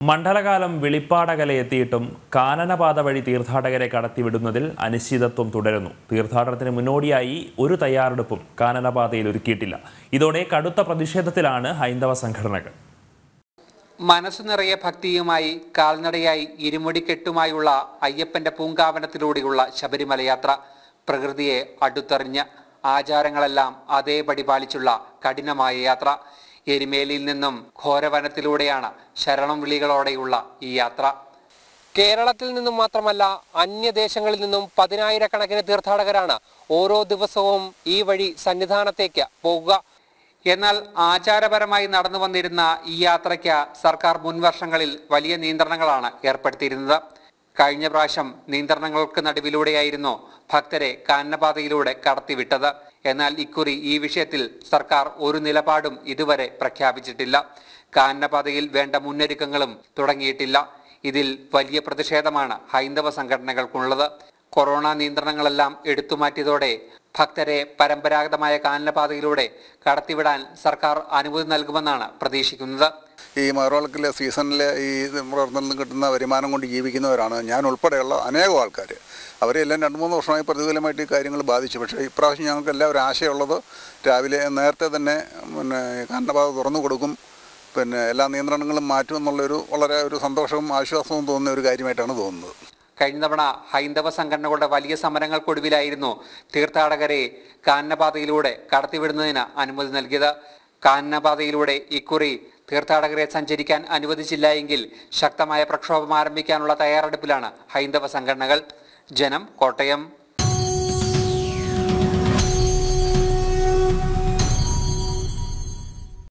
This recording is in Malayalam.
മണ്ഡലകാലം വെളിപ്പാടകലെ എത്തിയിട്ടും കാനനപാത വഴി തീർത്ഥാടകരെ കടത്തിവിടുന്നതിൽ അനിശ്ചിതത്വം തുടരുന്നു തീർത്ഥാടനത്തിന് മുന്നോടിയായി ഒരു തയ്യാറെടുപ്പും കാനനപാതയിൽ ഒരുക്കിയിട്ടില്ല ഇതോടെ കടുത്ത പ്രതിഷേധത്തിലാണ് ഹൈന്ദവ സംഘടനകൾ മനസ്സു നിറയെ ഭക്തിയുമായി കാൽനടയായി ഇരുമുടിക്കെട്ടുമായുള്ള അയ്യപ്പന്റെ പൂങ്കാവനത്തിലൂടെയുള്ള ശബരിമല യാത്ര പ്രകൃതിയെ അടുത്തെറിഞ്ഞ് ആചാരങ്ങളെല്ലാം അതേപടി പാലിച്ചുള്ള കഠിനമായ യാത്ര എരുമേലിയിൽ നിന്നും ഘോരവനത്തിലൂടെയാണ് ശരണം വിളികളോടെയുള്ള ഈ യാത്ര കേരളത്തിൽ നിന്നും മാത്രമല്ല അന്യദേശങ്ങളിൽ നിന്നും പതിനായിരക്കണക്കിന് തീർത്ഥാടകരാണ് ഓരോ ദിവസവും ഈ വഴി സന്നിധാനത്തേക്ക് പോകുക എന്നാൽ ആചാരപരമായി നടന്നു വന്നിരുന്ന ഈ യാത്രയ്ക്ക് സർക്കാർ മുൻവർഷങ്ങളിൽ വലിയ നിയന്ത്രണങ്ങളാണ് ഏർപ്പെടുത്തിയിരുന്നത് കഴിഞ്ഞ പ്രാവശ്യം നിയന്ത്രണങ്ങൾക്ക് നടുവിലൂടെയായിരുന്നു ഭക്തരെ കാനനപാതയിലൂടെ കടത്തിവിട്ടത് എന്നാൽ ഇക്കുറി ഈ വിഷയത്തിൽ സർക്കാർ ഒരു നിലപാടും ഇതുവരെ പ്രഖ്യാപിച്ചിട്ടില്ല കാനനപാതയിൽ വേണ്ട മുന്നൊരുക്കങ്ങളും തുടങ്ങിയിട്ടില്ല ഇതിൽ വലിയ പ്രതിഷേധമാണ് ഹൈന്ദവ സംഘടനകൾക്കുള്ളത് കൊറോണ നിയന്ത്രണങ്ങളെല്ലാം എടുത്തുമാറ്റിയതോടെ ഭക്തരെ പരമ്പരാഗതമായ കാനനപാതയിലൂടെ കടത്തിവിടാൻ സർക്കാർ അനുമതി നൽകുമെന്നാണ് പ്രതീക്ഷിക്കുന്നത് ഈ മകരവിളക്കിലെ സീസണിലെ ഈ പ്രവർത്തനത്തിൽ നിന്ന് കിട്ടുന്ന വരുമാനം കൊണ്ട് ജീവിക്കുന്നവരാണ് ഞാൻ ഉൾപ്പെടെയുള്ള അനേകം ആൾക്കാർ അവരെല്ലാം രണ്ട് മൂന്ന് വർഷമായി പ്രതികൂലമായിട്ട് ഈ കാര്യങ്ങൾ ബാധിച്ചു പക്ഷേ ഇപ്രാവശ്യം ഞങ്ങൾക്ക് എല്ലാവരും ആശയമുള്ളത് രാവിലെ നേരത്തെ തന്നെ പിന്നെ കാനനപാത തുറന്നു കൊടുക്കും പിന്നെ എല്ലാ നിയന്ത്രണങ്ങളും മാറ്റും എന്നുള്ളൊരു വളരെ ഒരു സന്തോഷവും ആശ്വാസവും തോന്നുന്ന ഒരു കാര്യമായിട്ടാണ് തോന്നുന്നത് കഴിഞ്ഞ തവണ ഹൈന്ദവ സംഘടനകളുടെ വലിയ സമരങ്ങൾക്കൊടുവിലായിരുന്നു തീർത്ഥാടകരെ കാനനപാതയിലൂടെ കടത്തിവിടുന്നതിന് അനുമതി നൽകിയത് കാനനപാതയിലൂടെ ഇക്കുറി തീർത്ഥാടകരെ സഞ്ചരിക്കാൻ അനുവദിച്ചില്ല എങ്കിൽ ശക്തമായ പ്രക്ഷോഭം ആരംഭിക്കാനുള്ള തയ്യാറെടുപ്പിലാണ് ഹൈന്ദവ സംഘടനകൾ ജനം കോട്ടയം